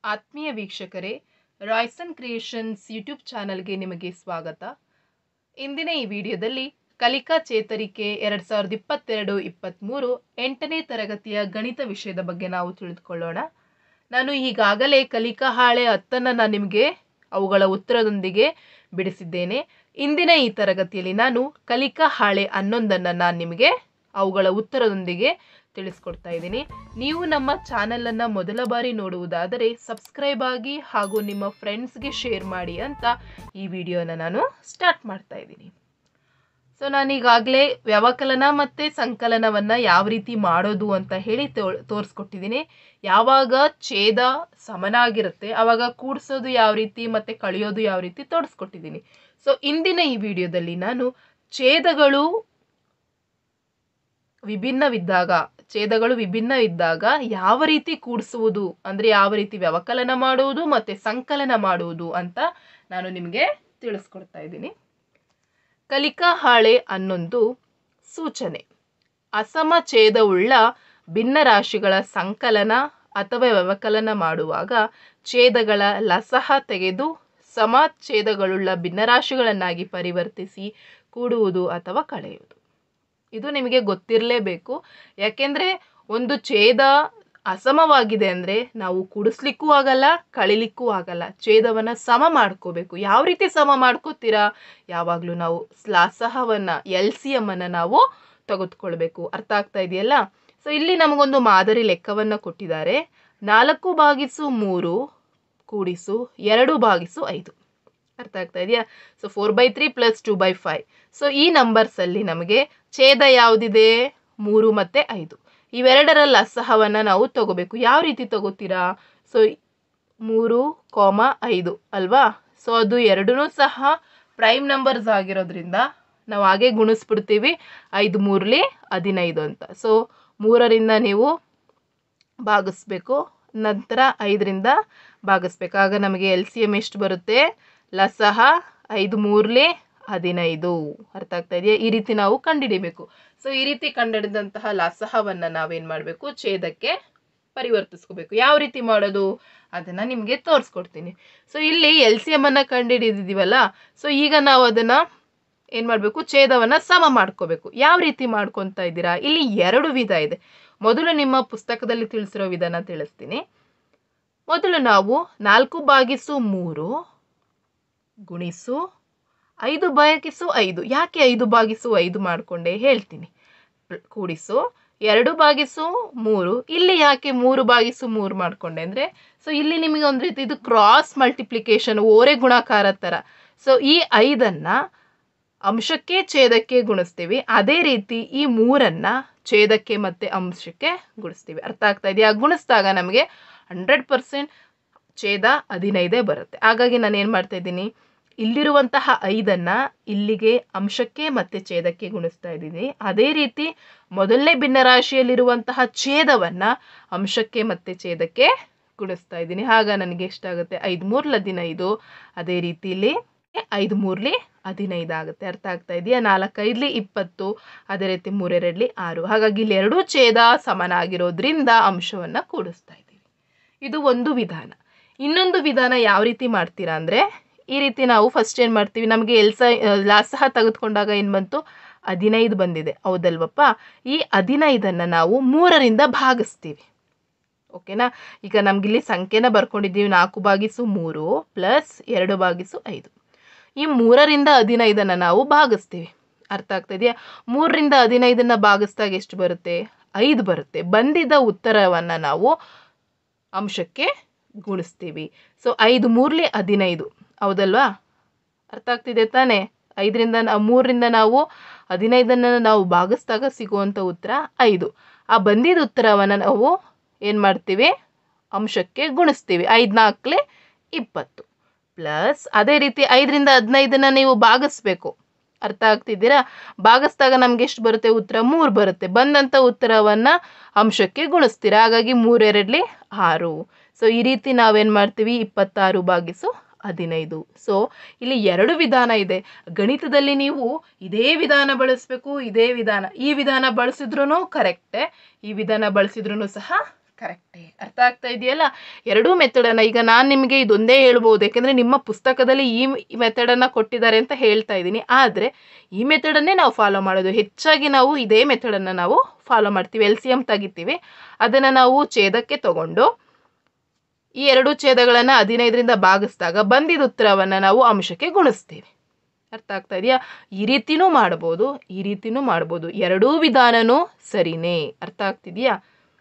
ಆತ್ಮೀಯ ವೀಕ್ಷಕರೇ Royson creations YouTube ಚಾನಲ್ಗೆ ನಿಮಗೆ ಸ್ವಾಗತ ಇಂದಿನ ಈ ವಿಡಿಯೋದಲ್ಲಿ ಕಲಿಕಾ ಚೇತರಿಕೆ ಎರಡು ಸಾವಿರದ ಇಪ್ಪತ್ತೆರಡು ಇಪ್ಪತ್ತ್ಮೂರು ಎಂಟನೇ ತರಗತಿಯ ಗಣಿತ ವಿಷಯದ ಬಗ್ಗೆ ನಾವು ತಿಳಿದುಕೊಳ್ಳೋಣ ನಾನು ಈಗಾಗಲೇ ಕಲಿಕಾ ಹಾಳೆ ಹತ್ತನ್ನು ನಾನು ನಿಮಗೆ ಅವುಗಳ ಉತ್ತರದೊಂದಿಗೆ ಬಿಡಿಸಿದ್ದೇನೆ ಇಂದಿನ ಈ ತರಗತಿಯಲ್ಲಿ ನಾನು ಕಲಿಕಾ ಹಾಳೆ ಹನ್ನೊಂದನ್ನು ನಾನು ನಿಮಗೆ ಅವುಗಳ ಉತ್ತರದೊಂದಿಗೆ ತಿಳಿಸ್ಕೊಡ್ತಾ ಇದ್ದೀನಿ ನೀವು ನಮ್ಮ ಚಾನಲನ್ನು ಮೊದಲ ಬಾರಿ ನೋಡುವುದಾದರೆ ಸಬ್ಸ್ಕ್ರೈಬ್ ಆಗಿ ಹಾಗೂ ನಿಮ್ಮ ಫ್ರೆಂಡ್ಸ್ಗೆ ಶೇರ್ ಮಾಡಿ ಅಂತ ಈ ವಿಡಿಯೋನ ನಾನು ಸ್ಟಾರ್ಟ್ ಮಾಡ್ತಾ ಇದ್ದೀನಿ ಸೊ ನಾನೀಗಾಗಲೇ ವ್ಯವಕಲನ ಮತ್ತು ಸಂಕಲನವನ್ನು ಯಾವ ರೀತಿ ಮಾಡೋದು ಅಂತ ಹೇಳಿ ತೋ ತೋರಿಸ್ಕೊಟ್ಟಿದ್ದೀನಿ ಯಾವಾಗ ಛೇದ ಸಮನಾಗಿರುತ್ತೆ ಆವಾಗ ಕೂಡಿಸೋದು ಯಾವ ರೀತಿ ಮತ್ತು ಕಳೆಯೋದು ಯಾವ ರೀತಿ ತೋರಿಸ್ಕೊಟ್ಟಿದ್ದೀನಿ ಸೊ ಇಂದಿನ ಈ ವಿಡಿಯೋದಲ್ಲಿ ನಾನು ಛೇದಗಳು ವಿಭಿನ್ನವಿದ್ದಾಗ ಛೇದಗಳು ವಿಭಿನ್ನ ಇದ್ದಾಗ ಯಾವ ರೀತಿ ಕೂಡಿಸುವುದು ಅಂದರೆ ಯಾವ ರೀತಿ ವ್ಯವಕಲನ ಮಾಡುವುದು ಮತ್ತು ಸಂಕಲನ ಮಾಡುವುದು ಅಂತ ನಾನು ನಿಮಗೆ ತಿಳಿಸ್ಕೊಡ್ತಾ ಇದ್ದೀನಿ ಕಲಿಕಾ ಹಾಳೆ ಹನ್ನೊಂದು ಸೂಚನೆ ಅಸಮ ಛೇದವುಳ್ಳ ಭಿನ್ನರಾಶಿಗಳ ಸಂಕಲನ ಅಥವಾ ವ್ಯವಕಲನ ಮಾಡುವಾಗ ಛೇದಗಳ ಲಸಹ ತೆಗೆದು ಸಮ ಛೇದಗಳುಳ್ಳ ಭಿನ್ನರಾಶಿಗಳನ್ನಾಗಿ ಪರಿವರ್ತಿಸಿ ಕೂಡುವುದು ಅಥವಾ ಕಳೆಯುವುದು ಇದು ನಿಮಗೆ ಗೊತ್ತಿರಲೇಬೇಕು ಯಾಕೆಂದರೆ ಒಂದು ಛೇದ ಅಸಮವಾಗಿದೆ ಅಂದರೆ ನಾವು ಕೂಡಿಸ್ಲಿಕ್ಕೂ ಆಗಲ್ಲ ಕಳಿಲಿಕ್ಕೂ ಆಗಲ್ಲ ಛೇದವನ್ನು ಸಮ ಮಾಡ್ಕೋಬೇಕು ಯಾವ ರೀತಿ ಸಮ ಮಾಡ್ಕೋತೀರಾ ಯಾವಾಗಲೂ ನಾವು ಸ್ಲಾಸಹವನ್ನು ಎಲ್ ಸಿ ಎಮ್ಮನ್ನು ನಾವು ತೆಗೆದುಕೊಳ್ಬೇಕು ಅರ್ಥ ಆಗ್ತಾ ಇದೆಯಲ್ಲ ಸೊ ಇಲ್ಲಿ ನಮಗೊಂದು ಮಾದರಿ ಲೆಕ್ಕವನ್ನು ಕೊಟ್ಟಿದ್ದಾರೆ ನಾಲ್ಕು ಭಾಗಿಸು ಮೂರು ಕೂಡಿಸು ಎರಡು ಭಾಗಿಸು ಐದು ಅರ್ಥ ಆಗ್ತಾ ಇದೆಯಾ so four by three plus two by five so ಈ ನಂಬರ್ಸಲ್ಲಿ ನಮಗೆ ಛೇದ ಯಾವುದಿದೆ ಮೂರು ಮತ್ತು ಐದು ಇವೆರಡರ ಲಸಹವನ್ನು ನಾವು ತಗೋಬೇಕು ಯಾವ ರೀತಿ ತಗೋತೀರಾ ಸೊ ಮೂರು ಕಾಮ ಐದು ಅಲ್ವಾ ಸೊ ಅದು ಎರಡೂ ಸಹ ಪ್ರೈಮ್ ನಂಬರ್ಸ್ ಆಗಿರೋದ್ರಿಂದ ನಾವು ಹಾಗೆ ಗುಣಿಸ್ಬಿಡ್ತೀವಿ ಐದು ಮೂರಲಿ ಹದಿನೈದು ಅಂತ ಸೊ ಮೂರರಿಂದ ನೀವು ಭಾಗಿಸ್ಬೇಕು ನಂತರ ಐದರಿಂದ ಭಾಗಿಸ್ಬೇಕು ಆಗ ನಮಗೆ ಎಲ್ ಸಿ ಎಮ್ ಎಷ್ಟು ಬರುತ್ತೆ ಲಸಹ ಐದು ಮೂರಲಿ ಹದಿನೈದು ಅರ್ಥ ಆಗ್ತಾ ಇದೆಯಾ ಈ ರೀತಿ ನಾವು ಕಂಡುಹಿಡಿಬೇಕು ಸೊ ಈ ರೀತಿ ಕಂಡುಹಿಡಿದಂತಹ ಲಸಹವನ್ನು ನಾವೇನು ಮಾಡಬೇಕು ಛೇದಕ್ಕೆ ಪರಿವರ್ತಿಸ್ಕೋಬೇಕು ಯಾವ ರೀತಿ ಮಾಡೋದು ಅದನ್ನು ನಿಮಗೆ ತೋರಿಸ್ಕೊಡ್ತೀನಿ ಸೊ ಇಲ್ಲಿ ಎಲ್ ಸಿ ಎಮ್ಮನ್ನು ಕಂಡುಹಿಡಿದಿದ್ದೀವಲ್ಲ ಸೊ ಈಗ ನಾವು ಅದನ್ನು ಏನು ಮಾಡಬೇಕು ಛೇದವನ್ನು ಸಮ ಮಾಡ್ಕೋಬೇಕು ಯಾವ ರೀತಿ ಮಾಡ್ಕೊತಾ ಇದ್ದೀರಾ ಇಲ್ಲಿ ಎರಡು ವಿಧ ಇದೆ ಮೊದಲು ನಿಮ್ಮ ಪುಸ್ತಕದಲ್ಲಿ ತಿಳಿಸಿರೋ ವಿಧಾನ ತಿಳಿಸ್ತೀನಿ ಮೊದಲು ನಾವು ನಾಲ್ಕು ಬಾಗಿಸು ಮೂರು ಗುಣಿಸು ಐದು ಬಾಗಿಸು ಐದು ಯಾಕೆ ಐದು ಬಾಗಿಸು ಐದು ಮಾಡಿಕೊಂಡೆ ಹೇಳ್ತೀನಿ ಕೂಡಿಸು ಎರಡು ಬಾಗಿಸು ಮೂರು ಇಲ್ಲಿ ಯಾಕೆ ಮೂರು ಬಾಗಿಸು ಮೂರು ಮಾಡಿಕೊಂಡೆ ಅಂದರೆ ಸೊ ಇಲ್ಲಿ ನಿಮಗೆ ಒಂದು ರೀತಿ ಇದು ಕ್ರಾಸ್ ಮಲ್ಟಿಪ್ಲಿಕೇಶನ್ ಓರೆ ಗುಣಾಕಾರ ಥರ ಸೊ ಈ ಐದನ್ನು ಅಂಶಕ್ಕೆ ಛೇದಕ್ಕೆ ಗುಣಿಸ್ತೀವಿ ಅದೇ ರೀತಿ ಈ ಮೂರನ್ನು ಛೇದಕ್ಕೆ ಮತ್ತು ಅಂಶಕ್ಕೆ ಗುಣಿಸ್ತೀವಿ ಅರ್ಥ ಆಗ್ತಾ ಇದೆಯಾ ಗುಣಿಸಿದಾಗ ನಮಗೆ ಹಂಡ್ರೆಡ್ ಪರ್ಸೆಂಟ್ ಛೇದ ಹದಿನೈದೇ ಬರುತ್ತೆ ಹಾಗಾಗಿ ನಾನು ಏನು ಮಾಡ್ತಾ ಇದ್ದೀನಿ ಇಲ್ಲಿರುವಂತಹ ಐದನ್ನು ಇಲ್ಲಿಗೆ ಅಂಶಕ್ಕೆ ಮತ್ತು ಛೇದಕ್ಕೆ ಗುಣಿಸ್ತಾ ಇದ್ದೀನಿ ಅದೇ ರೀತಿ ಮೊದಲನೇ ಭಿನ್ನರಾಶಿಯಲ್ಲಿರುವಂತಹ ಛೇದವನ್ನು ಅಂಶಕ್ಕೆ ಮತ್ತು ಛೇದಕ್ಕೆ ಗುಣಿಸ್ತಾ ಇದ್ದೀನಿ ಆಗ ನನಗೆ ಎಷ್ಟಾಗುತ್ತೆ ಐದು ಮೂರ್ಲ ಹದಿನೈದು ಅದೇ ರೀತಿ ಇಲ್ಲಿ ಐದು ಮೂರ್ಲಿ ಹದಿನೈದು ಆಗುತ್ತೆ ಅರ್ಥ ಆಗ್ತಾ ಇದೆಯಾ ನಾಲ್ಕೈದ್ಲಿ ಇಪ್ಪತ್ತು ಅದೇ ರೀತಿ ಮೂರೆರಡ್ಲಿ ಆರು ಹಾಗಾಗಿ ಇಲ್ಲಿ ಎರಡೂ ಛೇದ ಸಮನಾಗಿರೋದ್ರಿಂದ ಅಂಶವನ್ನು ಕೂಡಿಸ್ತಾ ಇದ್ದೀವಿ ಇದು ಒಂದು ವಿಧಾನ ಇನ್ನೊಂದು ವಿಧಾನ ಯಾವ ರೀತಿ ಮಾಡ್ತೀರಾ ಅಂದರೆ ಈ ರೀತಿ ನಾವು ಫಸ್ಟ್ ಏನು ಮಾಡ್ತೀವಿ ನಮಗೆ ಎಲ್ಸ ಲಾಸಹ ತೆಗೆದುಕೊಂಡಾಗ ಏನು ಬಂತು ಹದಿನೈದು ಬಂದಿದೆ ಹೌದಲ್ವಪ್ಪ ಈ ಹದಿನೈದನ್ನು ನಾವು ಮೂರರಿಂದ ಭಾಗಿಸ್ತೀವಿ ಓಕೆನಾ ಈಗ ನಮಗಿಲ್ಲಿ ಸಂಖ್ಯೆನ ಬರ್ಕೊಂಡಿದ್ದೀವಿ ನಾಲ್ಕು ಬಾಗಿಸು ಮೂರು ಪ್ಲಸ್ ಎರಡು ಬಾಗಿಸು ಐದು ಈ ಮೂರರಿಂದ ಹದಿನೈದನ್ನು ನಾವು ಭಾಗಿಸ್ತೀವಿ ಅರ್ಥ ಆಗ್ತಿದೆಯಾ ಮೂರರಿಂದ ಹದಿನೈದನ್ನು ಭಾಗಿಸಿದಾಗ ಎಷ್ಟು ಬರುತ್ತೆ ಐದು ಬರುತ್ತೆ ಬಂದಿದ್ದ ಉತ್ತರವನ್ನು ನಾವು ಅಂಶಕ್ಕೆ ಗುಣಿಸ್ತೀವಿ ಸೊ ಐದು ಮೂರಲಿ ಹದಿನೈದು ಹೌದಲ್ವಾ ಅರ್ಥ ಆಗ್ತಿದೆ ತಾನೇ ಐದರಿಂದ ನಾವು ಮೂರರಿಂದ ನಾವು ಹದಿನೈದನ್ನು ನಾವು ಭಾಗಿಸಿದಾಗ ಸಿಗುವಂಥ ಉತ್ತರ ಐದು ಆ ಬಂದಿದ್ದ ಉತ್ತರವನ್ನು ನಾವು ಏನು ಮಾಡ್ತೀವಿ ಅಂಶಕ್ಕೆ ಗುಣಿಸ್ತೀವಿ ಐದು ನಾಲ್ಕಲೆ ಇಪ್ಪತ್ತು ಪ್ಲಸ್ ಅದೇ ರೀತಿ ಐದರಿಂದ ಹದಿನೈದನ್ನು ನೀವು ಭಾಗಿಸ್ಬೇಕು ಅರ್ಥ ಆಗ್ತಿದ್ದೀರಾ ಭಾಗಿಸಿದಾಗ ನಮ್ಗೆ ಎಷ್ಟು ಬರುತ್ತೆ ಉತ್ತರ ಮೂರು ಬರುತ್ತೆ ಬಂದಂಥ ಉತ್ತರವನ್ನು ಅಂಶಕ್ಕೆ ಗುಣಿಸ್ತೀರಾ ಹಾಗಾಗಿ ಮೂರೆರಡ್ಲಿ ಆರು ಸೊ ಈ ರೀತಿ ನಾವೇನು ಮಾಡ್ತೀವಿ ಇಪ್ಪತ್ತಾರು ಭಾಗಿಸು ಹದಿನೈದು ಸೊ ಇಲ್ಲಿ ಎರಡು ವಿಧಾನ ಇದೆ ಗಣಿತದಲ್ಲಿ ನೀವು ಇದೇ ವಿಧಾನ ಬಳಸಬೇಕು ಇದೇ ವಿಧಾನ ಈ ವಿಧಾನ ಬಳಸಿದ್ರೂ ಕರೆಕ್ಟೇ ಈ ವಿಧಾನ ಬಳಸಿದ್ರೂ ಸಹ ಕರೆಕ್ಟೇ ಅರ್ಥ ಆಗ್ತಾ ಇದೆಯಲ್ಲ ಎರಡೂ ಮೆಥಡನ್ನು ಈಗ ನಾನು ನಿಮಗೆ ಇದೊಂದೇ ಹೇಳ್ಬೋದು ಯಾಕೆಂದರೆ ನಿಮ್ಮ ಪುಸ್ತಕದಲ್ಲಿ ಈ ಮೆಥಡನ್ನು ಕೊಟ್ಟಿದ್ದಾರೆ ಅಂತ ಹೇಳ್ತಾ ಇದ್ದೀನಿ ಆದರೆ ಈ ಮೆಥಡನ್ನೇ ನಾವು ಫಾಲೋ ಮಾಡೋದು ಹೆಚ್ಚಾಗಿ ನಾವು ಇದೇ ಮೆಥಡನ್ನು ನಾವು ಫಾಲೋ ಮಾಡ್ತೀವಿ ಎಲ್ ಸಿ ಎಮ್ ತೆಗಿತೀವಿ ಅದನ್ನು ನಾವು ಛೇದಕ್ಕೆ ತಗೊಂಡು ಈ ಎರಡು ಛೇದಗಳನ್ನು ಹದಿನೈದರಿಂದ ಭಾಗಿಸಿದಾಗ ಬಂದಿದ್ದ ಉತ್ತರವನ್ನು ನಾವು ಅಂಶಕ್ಕೆ ಗುಣಿಸ್ತೀವಿ ಅರ್ಥ ಆಗ್ತಾ ಇದೆಯಾ ಈ ರೀತಿನೂ ಮಾಡ್ಬೋದು ಈ ರೀತಿನೂ ಮಾಡ್ಬೋದು ಎರಡೂ ವಿಧಾನನೂ ಸರಿನೇ ಅರ್ಥ ಆಗ್ತಿದೆಯಾ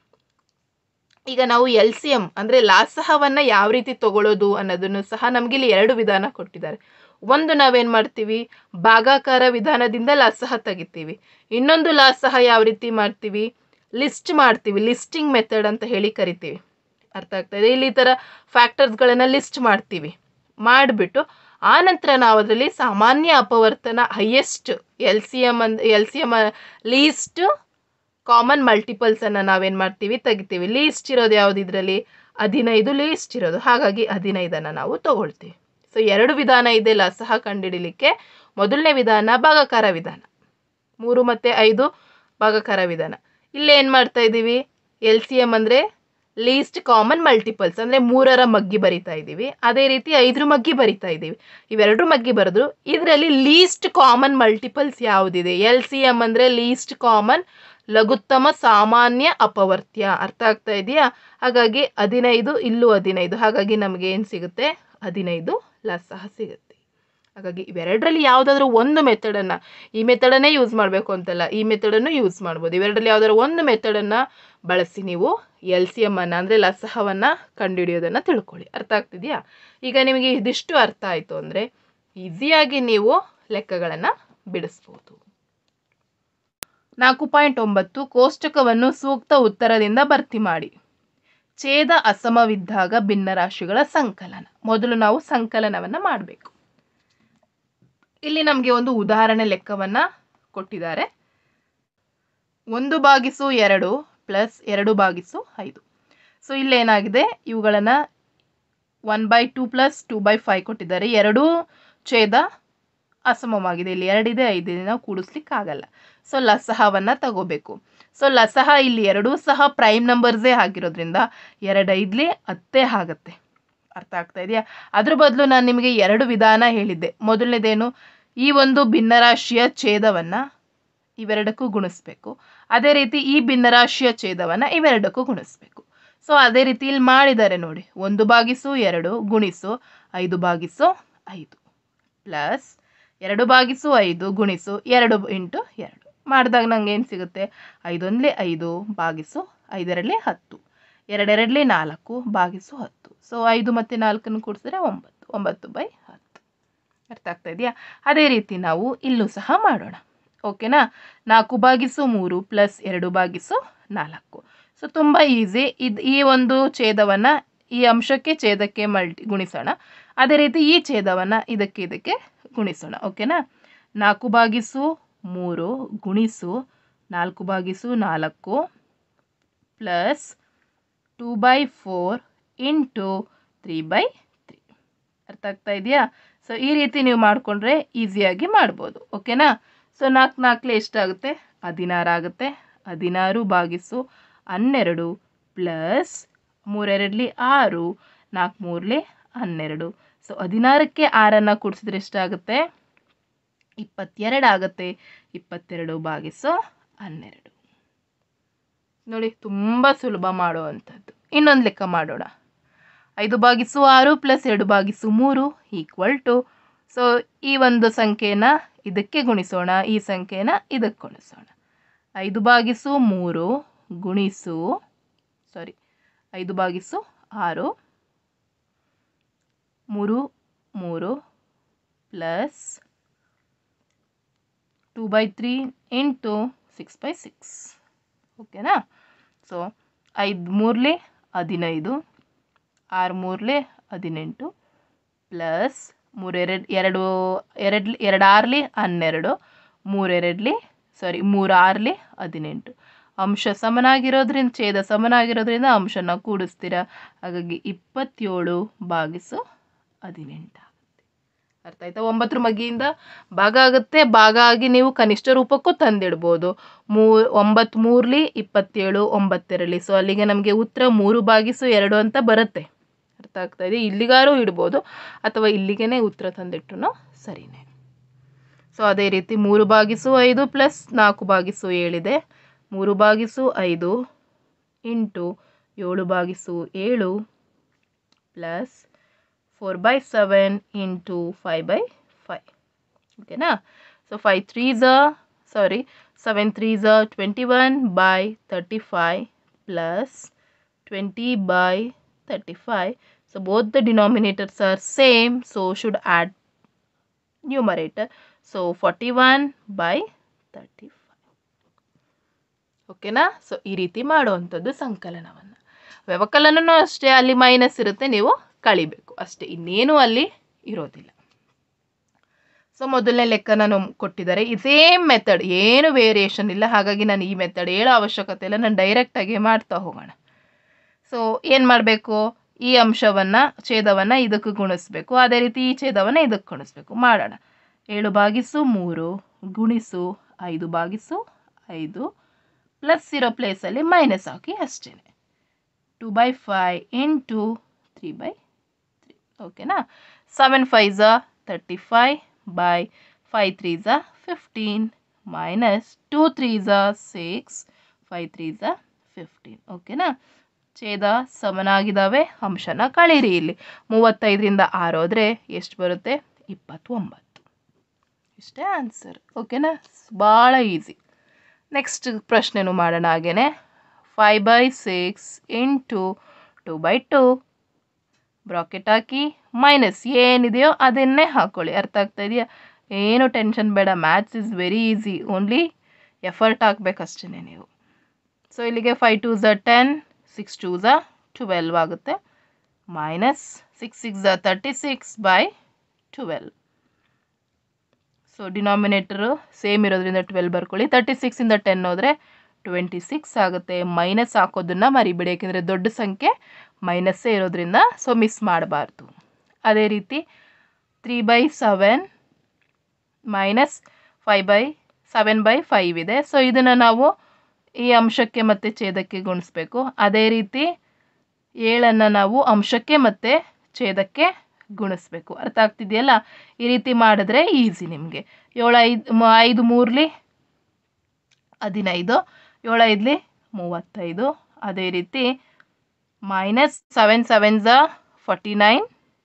ಈಗ ನಾವು ಎಲ್ ಸಿ ಎಮ್ ಅಂದರೆ ಲಾಸಹವನ್ನು ಯಾವ ರೀತಿ ತಗೊಳ್ಳೋದು ಅನ್ನೋದನ್ನು ಸಹ ನಮಗೆ ಇಲ್ಲಿ ಎರಡು ವಿಧಾನ ಕೊಟ್ಟಿದ್ದಾರೆ ಒಂದು ನಾವೇನು ಮಾಡ್ತೀವಿ ಭಾಗಾಕಾರ ವಿಧಾನದಿಂದ ಲಾಸಹ ತೆಗಿತೀವಿ ಇನ್ನೊಂದು ಲಾಸಹ ಯಾವ ರೀತಿ ಮಾಡ್ತೀವಿ ಲಿಸ್ಟ್ ಮಾಡ್ತೀವಿ ಲಿಸ್ಟಿಂಗ್ ಮೆಥಡ್ ಅಂತ ಹೇಳಿ ಕರಿತೀವಿ ಅರ್ಥ ಆಗ್ತಾ ಇದೆ ಇಲ್ಲಿ ಈ ಥರ ಫ್ಯಾಕ್ಟರ್ಸ್ಗಳನ್ನು ಲಿಸ್ಟ್ ಮಾಡ್ತೀವಿ ಮಾಡಿಬಿಟ್ಟು ಆ ನಂತರ ನಾವು ಅದರಲ್ಲಿ ಸಾಮಾನ್ಯ ಅಪವರ್ತನ ಹೈಯೆಸ್ಟ್ ಎಲ್ ಸಿ ಎಮ್ ಅಂದ್ L C M least common ಮಲ್ಟಿಪಲ್ಸನ್ನು ನಾವೇನು ಮಾಡ್ತೀವಿ ತೆಗಿತೀವಿ ಲೀಸ್ಟ್ ಇರೋದು ಯಾವುದು ಇದರಲ್ಲಿ ಹದಿನೈದು ಲೀಸ್ಟ್ ಇರೋದು ಹಾಗಾಗಿ ಹದಿನೈದನ್ನು ನಾವು ತಗೊಳ್ತೀವಿ ಸೊ ಎರಡು ವಿಧಾನ ಇದೆ ಲಸಹ ಕಂಡುಹಿಡಿಲಿಕ್ಕೆ ಮೊದಲನೇ ವಿಧಾನ ಭಾಗಾಕಾರ ವಿಧಾನ ಮೂರು ಮತ್ತು ಐದು ಭಾಗಾಕಾರ ವಿಧಾನ ಇಲ್ಲಿ ಏನು ಮಾಡ್ತಾ ಇದ್ದೀವಿ ಎಲ್ ಸಿ ಎಮ್ ಅಂದರೆ ಲೀಸ್ಟ್ ಕಾಮನ್ ಮಲ್ಟಿಪಲ್ಸ್ ಅಂದರೆ ಮೂರರ ಮಗ್ಗಿ ಬರಿತಾ ಇದ್ದೀವಿ ಅದೇ ರೀತಿ ಐದರ ಮಗ್ಗಿ ಬರಿತಾ ಇದ್ದೀವಿ ಇವೆರಡು ಮಗ್ಗಿ ಬರೆದ್ರು ಇದರಲ್ಲಿ ಲೀಸ್ಟ್ ಕಾಮನ್ ಮಲ್ಟಿಪಲ್ಸ್ ಯಾವುದಿದೆ ಎಲ್ ಸಿ ಎಮ್ ಅಂದರೆ ಲೀಸ್ಟ್ ಕಾಮನ್ ಲಘುತ್ತಮ ಸಾಮಾನ್ಯ ಅಪವರ್ತ್ಯ ಅರ್ಥ ಆಗ್ತಾ ಇದೆಯಾ ಹಾಗಾಗಿ ಹದಿನೈದು ಇಲ್ಲೂ ಹದಿನೈದು ಹಾಗಾಗಿ ನಮಗೆ ಏನು ಸಿಗುತ್ತೆ ಹದಿನೈದು ಲಸಹ ಸಿಗುತ್ತೆ ಹಾಗಾಗಿ ಇವೆರಡರಲ್ಲಿ ಯಾವುದಾದ್ರೂ ಒಂದು ಮೆಥಡನ್ನು ಈ ಮೆಥಡನ್ನೇ ಯೂಸ್ ಮಾಡಬೇಕು ಅಂತಲ್ಲ ಈ ಮೆಥಡನ್ನು ಯೂಸ್ ಮಾಡ್ಬೋದು ಇವೆರಡರಲ್ಲಿ ಯಾವುದಾದ್ರು ಒಂದು ಮೆಥಡನ್ನು ಬಳಸಿ ನೀವು ಎಲ್ ಸಿ ಎಮ್ ಅನ್ನು ಅಂದರೆ ಲಸಹವನ್ನು ಕಂಡುಹಿಡಿಯೋದನ್ನು ತಿಳ್ಕೊಳ್ಳಿ ಅರ್ಥ ಆಗ್ತಿದೆಯಾ ಈಗ ನಿಮಗೆ ಇದಿಷ್ಟು ಅರ್ಥ ಆಯಿತು ಅಂದರೆ ಈಸಿಯಾಗಿ ನೀವು ಲೆಕ್ಕಗಳನ್ನು ಬಿಡಿಸ್ಬೋದು ನಾಲ್ಕು ಪಾಯಿಂಟ್ ಒಂಬತ್ತು ಕೋಷ್ಟಕವನ್ನು ಸೂಕ್ತ ಉತ್ತರದಿಂದ ಭರ್ತಿ ಮಾಡಿ ಛೇದ ಅಸಮವಿದ್ದಾಗ ಭಿನ್ನರಾಶಿಗಳ ಸಂಕಲನ ಮೊದಲು ನಾವು ಸಂಕಲನವನ್ನು ಮಾಡಬೇಕು ಇಲ್ಲಿ ನಮಗೆ ಒಂದು ಉದಾಹರಣೆ ಲೆಕ್ಕವನ್ನು ಕೊಟ್ಟಿದ್ದಾರೆ ಒಂದು ಬಾಗಿಸು ಎರಡು ಪ್ಲಸ್ ಎರಡು ಬಾಗಿಸು ಐದು ಸೊ ಇಲ್ಲೇನಾಗಿದೆ ಇವುಗಳನ್ನು one by two plus two by five ಕೊಟ್ಟಿದ್ದಾರೆ ಎರಡೂ ಛೇದ ಅಸಮವಾಗಿದೆ ಇಲ್ಲಿ ಎರಡಿದೆ ಐದಿದೆ ನಾವು ಕೂಡಿಸ್ಲಿಕ್ಕಾಗಲ್ಲ ಸೊ ಲಸಹವನ್ನು ತಗೋಬೇಕು ಸೊ ಲಸಹ ಇಲ್ಲಿ ಎರಡೂ ಸಹ ಪ್ರೈಮ್ ನಂಬರ್ಸೇ ಆಗಿರೋದ್ರಿಂದ ಎರಡು ಐದ್ಲಿ ಹತ್ತೇ ಆಗುತ್ತೆ ಅರ್ಥ ಆಗ್ತಾ ಇದೆಯಾ ಅದ್ರ ಬದಲು ನಾನು ನಿಮಗೆ ಎರಡು ವಿಧಾನ ಹೇಳಿದ್ದೆ ಮೊದಲನೇದೇನು ಈ ಒಂದು ಭಿನ್ನರಾಶಿಯ ಛೇದವನ್ನು ಇವೆರಡಕ್ಕೂ ಗುಣಿಸ್ಬೇಕು ಅದೇ ರೀತಿ ಈ ಭಿನ್ನರಾಶಿಯ ಛೇದವನ್ನು ಇವೆರಡಕ್ಕೂ ಗುಣಿಸ್ಬೇಕು ಸೊ ಅದೇ ರೀತಿ ಇಲ್ಲಿ ಮಾಡಿದ್ದಾರೆ ನೋಡಿ ಒಂದು ಬಾಗಿಸು ಎರಡು ಗುಣಿಸು ಐದು ಬಾಗಿಸು ಐದು ಪ್ಲಸ್ ಎರಡು ಬಾಗಿಸು ಐದು ಗುಣಿಸು ಎರಡು ಇಂಟು ಎರಡು ಮಾಡಿದಾಗ ನಂಗೆ ಏನು ಸಿಗುತ್ತೆ ಐದೊಂದಲೇ ಐದು ಬಾಗಿಸು ಐದರಲ್ಲಿ ಹತ್ತು ಎರಡೆರಡಲಿ ನಾಲ್ಕು ಬಾಗಿಸು ಹತ್ತು ಸೊ ಐದು ಮತ್ತು ನಾಲ್ಕನ್ನು ಕೂಡಿಸಿದ್ರೆ ಒಂಬತ್ತು ಒಂಬತ್ತು ಬೈ ಹತ್ತು ಅರ್ಥ ಆಗ್ತಾ ಇದೆಯಾ ಅದೇ ರೀತಿ ನಾವು ಇಲ್ಲೂ ಸಹ ಮಾಡೋಣ ಓಕೆನಾ ನಾಲ್ಕು ಬಾಗಿಸು ಮೂರು ಪ್ಲಸ್ ಎರಡು ಬಾಗಿಸು ನಾಲ್ಕು ಸೊ ತುಂಬ ಈಸಿ ಇದು ಈ ಒಂದು ಛೇದವನ್ನು ಈ ಅಂಶಕ್ಕೆ ಛೇದಕ್ಕೆ ಮಲ್ಟಿ ಗುಣಿಸೋಣ ಅದೇ ರೀತಿ ಈ ಛೇದವನ್ನು ಇದಕ್ಕೆ ಇದಕ್ಕೆ ಗುಣಿಸೋಣ ಓಕೆನಾ ನಾಲ್ಕು ಬಾಗಿಸು ಮೂರು ಗುಣಿಸು ನಾಲ್ಕು ಬಾಗಿಸು ನಾಲ್ಕು plus two by four into three by three ಅರ್ಥ ಆಗ್ತಾ ಇದೆಯಾ ಸೊ ಈ ರೀತಿ ನೀವು ಮಾಡಿಕೊಂಡ್ರೆ ಈಸಿಯಾಗಿ ಮಾಡ್ಬೋದು ಓಕೆನಾ ಸೊ ನಾಲ್ಕು ನಾಲ್ಕಲೆ ಎಷ್ಟಾಗುತ್ತೆ ಹದಿನಾರು ಆಗುತ್ತೆ ಹದಿನಾರು ಬಾಗಿಸು ಹನ್ನೆರಡು ಪ್ಲಸ್ ಮೂರೆರಡಲಿ ಆರು ನಾಲ್ಕು ಮೂರಲಿ ಹನ್ನೆರಡು ಸೊ ಹದಿನಾರಕ್ಕೆ ಆರನ್ನು ಕೂಡಿಸಿದ್ರೆ ಎಷ್ಟಾಗುತ್ತೆ ಇಪ್ಪತ್ತೆರಡು ಆಗುತ್ತೆ ಇಪ್ಪತ್ತೆರಡು ಬಾಗಿಸು ಹನ್ನೆರಡು ನೋಡಿ ತುಂಬ ಸುಲಭ ಮಾಡುವಂಥದ್ದು ಇನ್ನೊಂದು ಲೆಕ್ಕ ಮಾಡೋಣ ಐದು ಬಾಗಿಸು ಆರು ಪ್ಲಸ್ ಎರಡು ಬಾಗಿಸು ಮೂರು ಈಕ್ವಲ್ ಟು ಸೊ ಈ ಒಂದು ಸಂಖ್ಯೆನ ಇದಕ್ಕೆ ಗುಣಿಸೋಣ ಈ ಸಂಖ್ಯೆನ ಇದಕ್ಕೆ ಗುಣಿಸೋಣ ಐದು ಬಾಗಿಸು ಮೂರು ಗುಣಿಸು ಸಾರಿ ಐದು ಬಾಗಿಸು ಆರು ಮೂರು ಮೂರು plus two by three into six by six ಓಕೆನಾ ಸೊ ಐದು ಮೂರಲೆ ಹದಿನೈದು ಆರು ಮೂರಲೆ ಹದಿನೆಂಟು ಪ್ಲಸ್ ಮೂರೆರಡು ಎರಡು ಎರಡು ಎರಡು ಆರ್ಲಿ ಹನ್ನೆರಡು ಮೂರೆರಡ್ಲಿ ಸಾರಿ ಮೂರು ಆರ್ಲಿ ಹದಿನೆಂಟು ಅಂಶ ಸಮನಾಗಿರೋದ್ರಿಂದ ಛೇದ ಸಮನಾಗಿರೋದ್ರಿಂದ ಅಂಶನ ಕೂಡಿಸ್ತೀರ ಹಾಗಾಗಿ ಇಪ್ಪತ್ತೇಳು ಬಾಗಿಸು ಹದಿನೆಂಟು ಆಗುತ್ತೆ ಅರ್ಥ ಆಯ್ತಾ ಒಂಬತ್ತರ ಮಗ್ಗಿಯಿಂದ ಭಾಗ ಆಗುತ್ತೆ ಭಾಗ ಆಗಿ ನೀವು ಕನಿಷ್ಠ ರೂಪಕ್ಕೂ ತಂದಿಡ್ಬೋದು ಮೂ ಒಂಬತ್ತು ಮೂರ್ಲಿ ಇಪ್ಪತ್ತೇಳು ಒಂಬತ್ತೆರಲಿ ಸೊ ಅಲ್ಲಿಗೆ ನಮಗೆ ಉತ್ತರ ಮೂರು ಬಾಗಿಸು ಎರಡು ಅಂತ ಬರುತ್ತೆ ಅರ್ಥ ಆಗ್ತಾ ಇದೆ ಇಲ್ಲಿಗಾರು ಇಡ್ಬೋದು ಅಥವಾ ಇಲ್ಲಿಗೇ ಉತ್ತರ ತಂದಿಟ್ರು ಸರಿನೇ ಸೊ ಅದೇ ರೀತಿ ಮೂರು ಬಾಗಿಸು ಐದು ಪ್ಲಸ್ ನಾಲ್ಕು ಬಾಗಿಸು ಏಳಿದೆ ಮೂರು ಬಾಗಿಸು ಐದು ಇಂಟು ಏಳು ಬಾಗಿಸು ಏಳು plus four by seven into five by five ಓಕೆನಾ ಸೊ ಫೈವ್ ತ್ರೀ ಝ ಸಾರಿ ಸೆವೆನ್ ತ್ರೀ ಝ twenty one by thirty five plus twenty by thirty five so both the denominators are same so should add numerator so forty one by thirty five ಓಕೆನಾ so ಈ ರೀತಿ ಮಾಡುವಂಥದ್ದು ಸಂಕಲನವನ್ನು ವ್ಯವಕಲನೂ ಅಷ್ಟೇ ಅಲ್ಲಿ minus ಇರುತ್ತೆ ನೀವು ಕಳಿಬೇಕು ಅಷ್ಟೇ ಇನ್ನೇನು ಅಲ್ಲಿ ಇರೋದಿಲ್ಲ ಸೊ ಮೊದಲನೇ ಲೆಕ್ಕ ನಾನು ಕೊಟ್ಟಿದ್ದಾರೆ ಈ ಸೇಮ್ ಮೆಥಡ್ ಏನು ವೇರಿಯೇಷನ್ ಇಲ್ಲ ಹಾಗಾಗಿ ನಾನು ಈ ಮೆಥಡ್ ಹೇಳೋ ಅವಶ್ಯಕತೆ ಇಲ್ಲ ನಾನು ಡೈರೆಕ್ಟಾಗಿ ಮಾಡ್ತಾ ಹೋಗೋಣ ಸೊ ಏನು ಮಾಡಬೇಕು ಈ ಅಂಶವನ್ನು ಛೇದವನ್ನು ಇದಕ್ಕೆ ಗುಣಿಸ್ಬೇಕು ಅದೇ ರೀತಿ ಈ ಛೇದವನ್ನು ಇದಕ್ಕೆ ಗುಣಿಸ್ಬೇಕು ಮಾಡೋಣ ಏಳು ಬಾಗಿಸು ಮೂರು ಗುಣಿಸು ಐದು ಬಾಗಿಸು ಐದು ಪ್ಲಸ್ ಇರೋ ಪ್ಲೇಸಲ್ಲಿ ಮೈನಸ್ ಹಾಕಿ ಅಷ್ಟೇ two by five into three by three ಓಕೆನಾ ಸೆವೆನ್ ಫೈವ್ ಝ thirty five by five three ಝ ಫಿಫ್ಟೀನ್ ಮೈನಸ್ ಟೂ ತ್ರೀ ಝ ಸಿಕ್ಸ್ ಫೈ ತ್ರೀ ಝ ಫಿಫ್ಟೀನ್ ಓಕೆನಾ ಛೇದ ಸಮನಾಗಿದ್ದಾವೆ ಅಂಶನ ಕಳೀರಿ ಇಲ್ಲಿ ಮೂವತ್ತೈದರಿಂದ ಆರು ಹೋದರೆ ಎಷ್ಟು ಬರುತ್ತೆ ಇಪ್ಪತ್ತೊಂಬತ್ತು ಇಷ್ಟೇ ಆನ್ಸರ್ ಓಕೆನಾ ಭಾಳ ಈಸಿ ನೆಕ್ಸ್ಟ್ ಪ್ರಶ್ನೆನೂ ಮಾಡೋಣ ಹಾಗೇನೆ five by six into two by two bracket ಹಾಕಿ ಮೈನಸ್ ಏನಿದೆಯೋ ಅದನ್ನೇ ಹಾಕ್ಕೊಳ್ಳಿ ಅರ್ಥ ಆಗ್ತಾ ಇದೆಯಾ ಏನು ಟೆನ್ಷನ್ ಬೇಡ maths is very easy only effort ಹಾಕ್ಬೇಕಷ್ಟೇ ನೀವು ಸೊ ಇಲ್ಲಿಗೆ ಫೈ ಟೂ ಝ ಟೆನ್ ಸಿಕ್ಸ್ ಟೂ ಝ ಟ್ವೆಲ್ವ್ ಆಗುತ್ತೆ ಮೈನಸ್ ಸಿಕ್ಸ್ ಸಿಕ್ಸ್ ಝ thirty six by twelve so denominator same ಇರೋದ್ರಿಂದ ಟ್ವೆಲ್ ಬರ್ಕೊಳ್ಳಿ ತರ್ಟಿ ಸಿಕ್ಸಿಂದ ಟೆನ್ ಹೋದರೆ ಟ್ವೆಂಟಿ ಸಿಕ್ಸ್ ಆಗುತ್ತೆ ಮೈನಸ್ ಹಾಕೋದನ್ನು ಮರಿಬೇಡಿ ಯಾಕೆಂದರೆ ದೊಡ್ಡ ಸಂಖ್ಯೆ ಮೈನಸ್ಸೇ ಇರೋದ್ರಿಂದ ಸೊ ಮಿಸ್ ಮಾಡಬಾರ್ದು ಅದೇ ರೀತಿ three by seven minus five by seven by five ಇದೆ ಸೊ ಇದನ್ನು ನಾವು ಈ ಅಂಶಕ್ಕೆ ಮತ್ತು ಛೇದಕ್ಕೆ ಗುಣಿಸ್ಬೇಕು ಅದೇ ರೀತಿ ಏಳನ್ನು ನಾವು ಅಂಶಕ್ಕೆ ಮತ್ತು ಛೇದಕ್ಕೆ ಗುಣಿಸ್ಬೇಕು ಅರ್ಥ ಆಗ್ತಿದೆಯಲ್ಲ ಈ ರೀತಿ ಮಾಡಿದ್ರೆ ಈಸಿ ನಿಮಗೆ ಏಳು ಐದು ಮ- ಐದು ಮೂರಲಿ ಹದಿನೈದು ಏಳು ಐದಲಿ ಮೂವತ್ತೈದು ಅದೇ ರೀತಿ ಮೈನಸ್ ಸೆವೆನ್ ಸೆವೆನ್ ಝ ಫಾರ್ಟಿ ನೈನ್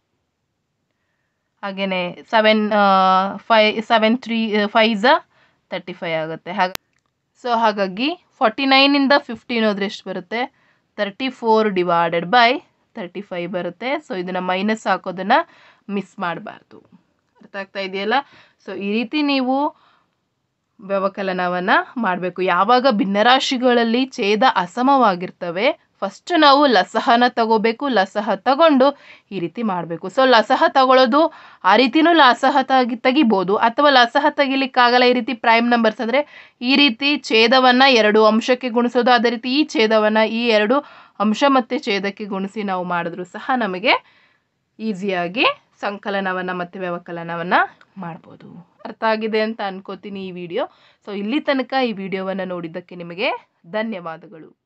ಹಾಗೆಯೇ seven five seven three five ಝ ತರ್ಟಿ ಫೈ ಆಗುತ್ತೆ ಹಾಗ ಸೊ ಹಾಗಾಗಿ ಫಾರ್ಟಿ ನೈನಿಂದ ಫಿಫ್ಟೀನ್ ಹೋದ್ರೆ ಎಷ್ಟು ಬರುತ್ತೆ thirty four divided by thirty five ಬರುತ್ತೆ ಸೊ ಇದನ್ನು ಮೈನಸ್ ಹಾಕೋದನ್ನು ಮಿಸ್ ಮಾಡಬಾರ್ದು ಅರ್ಥ ಆಗ್ತಾ ಇದೆಯಲ್ಲ ಸೊ ಈ ರೀತಿ ನೀವು ವ್ಯವಕಲನವನ್ನು ಮಾಡಬೇಕು ಯಾವಾಗ ಭಿನ್ನರಾಶಿಗಳಲ್ಲಿ ಛೇದ ಅಸಮವಾಗಿರ್ತವೆ ಫಸ್ಟ್ ನಾವು ಲಸಹನ ತಗೋಬೇಕು ಲಸಹ ತಗೊಂಡು ಈ ರೀತಿ ಮಾಡಬೇಕು ಸೊ ಲಸಹ ತಗೊಳ್ಳೋದು ಆ ರೀತಿನೂ ಲಸಹ ತೆಗಿ ತೆಗಿಬೋದು ಅಥವಾ ಲಸಹ ತೆಗಿಲಿಕ್ಕಾಗಲ್ಲ ಈ ರೀತಿ ಪ್ರೈಮ್ ನಂಬರ್ಸ್ ಅಂದರೆ ಈ ರೀತಿ ಛೇದವನ್ನು ಎರಡು ಅಂಶಕ್ಕೆ ಗುಣಿಸೋದು ಅದೇ ರೀತಿ ಈ ಛೇದವನ್ನು ಈ ಎರಡು ಅಂಶ ಮತ್ತು ಛೇದಕ್ಕೆ ಗುಣಿಸಿ ನಾವು ಮಾಡಿದ್ರೂ ಸಹ ನಮಗೆ ಈಸಿಯಾಗಿ ಸಂಕಲನವನ್ನು ಮತ್ತು ವ್ಯವಕಲನವನ್ನು ಮಾಡ್ಬೋದು ಅರ್ಥ ಆಗಿದೆ ಅಂತ ಅನ್ಕೋತೀನಿ ಈ ವಿಡಿಯೋ ಸೊ ಇಲ್ಲಿ ತನಕ ಈ ವಿಡಿಯೋವನ್ನು ನೋಡಿದ್ದಕ್ಕೆ ನಿಮಗೆ ಧನ್ಯವಾದಗಳು